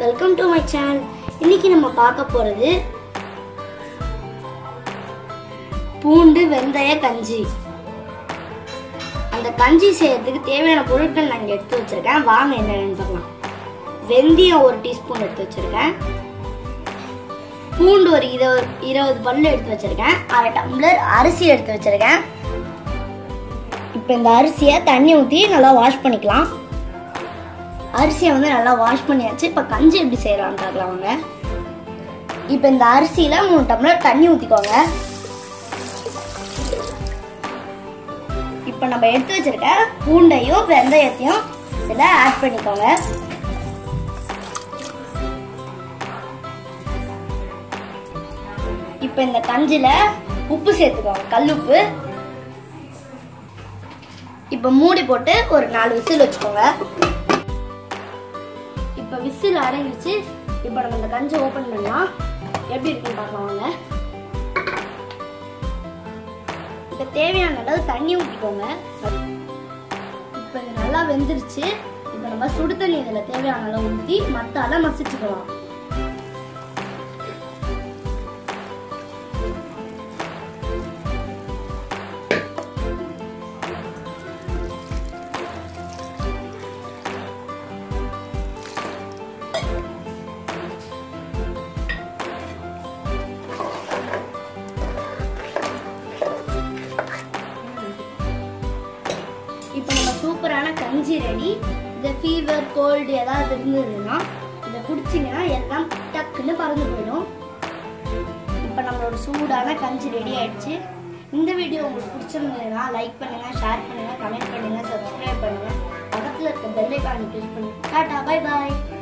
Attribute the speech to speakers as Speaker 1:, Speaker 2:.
Speaker 1: welcome to my channel இன்னைக்கு நம்ம பார்க்க போறது பூண்டு வெந்தய கஞ்சி அந்த கஞ்சி செய்யறதுக்கு தேவையான பொருட்கள் நான் இங்க எடுத்து வச்சிருக்கேன் வாங்க என்னென்னு பார்க்கலாம் வெந்தயம் ஒரு டீஸ்பூன் எடுத்து வச்சிருக்கேன் பூண்டு ஒரு இருபது இருபது பல்லு எடுத்து வச்சிருக்கேன் அரை டம்ளர் அரிசி எடுத்து வச்சிருக்கேன் இப்போ இந்த அரிசியை தண்ணி ஊற்றி நல்லா வாஷ் பண்ணிக்கலாம் அரிசியை வந்து நல்லா வாஷ் பண்ணியாச்சு இப்போ கஞ்சி எப்படி செய்யலாம்னு பார்க்கலாம் வாங்க இப்போ இந்த அரிசியில் மூணு டம்ளர் தண்ணி ஊற்றிக்கோங்க இப்போ நம்ம எடுத்து வச்சிருக்க பூண்டையும் வெந்தயத்தையும் இதில் ஆட் பண்ணிக்கோங்க இப்போ இந்த கஞ்சில உப்பு சேர்த்துக்கோங்க கல்லுப்பு இப்போ மூடி போட்டு ஒரு நாலு விசில் வச்சுக்கோங்க இப்போ விசில் அடங்கிடுச்சு இப்போ நம்ம இந்த கஞ்சி ஓப்பன் பண்ணலாம் எப்படி இருக்குன்னு பார்க்கலாம் வாங்க இப்போ தேவையான அளவு தண்ணி ஊற்றிக்கோங்க இப்போ இது நல்லா வெந்துருச்சு இப்போ நம்ம சுடு தண்ணி இதில் தேவையான அளவு ஊற்றி மத்தால மசிச்சுக்கலாம் இப்போ நம்ம சூப்பரான கஞ்சி ரெடி இந்த ஃபீவர் கோல்டு ஏதாவது இருந்ததுன்னா இதை குடிச்சிங்கன்னா எல்லாம் டக்குன்னு பறந்து போயிடும் இப்போ நம்மளோட சூடான கஞ்சி ரெடி ஆயிடுச்சு இந்த வீடியோ உங்களுக்கு பிடிச்சிருந்ததுன்னா லைக் பண்ணுங்க ஷேர் பண்ணுங்க கமெண்ட் பண்ணுங்க சப்ஸ்கிரைப் பண்ணுங்க பக்கத்தில் இருக்க பெல் ஐக்கானை கிளிக் பண்ணுங்க டாடா பை பாய்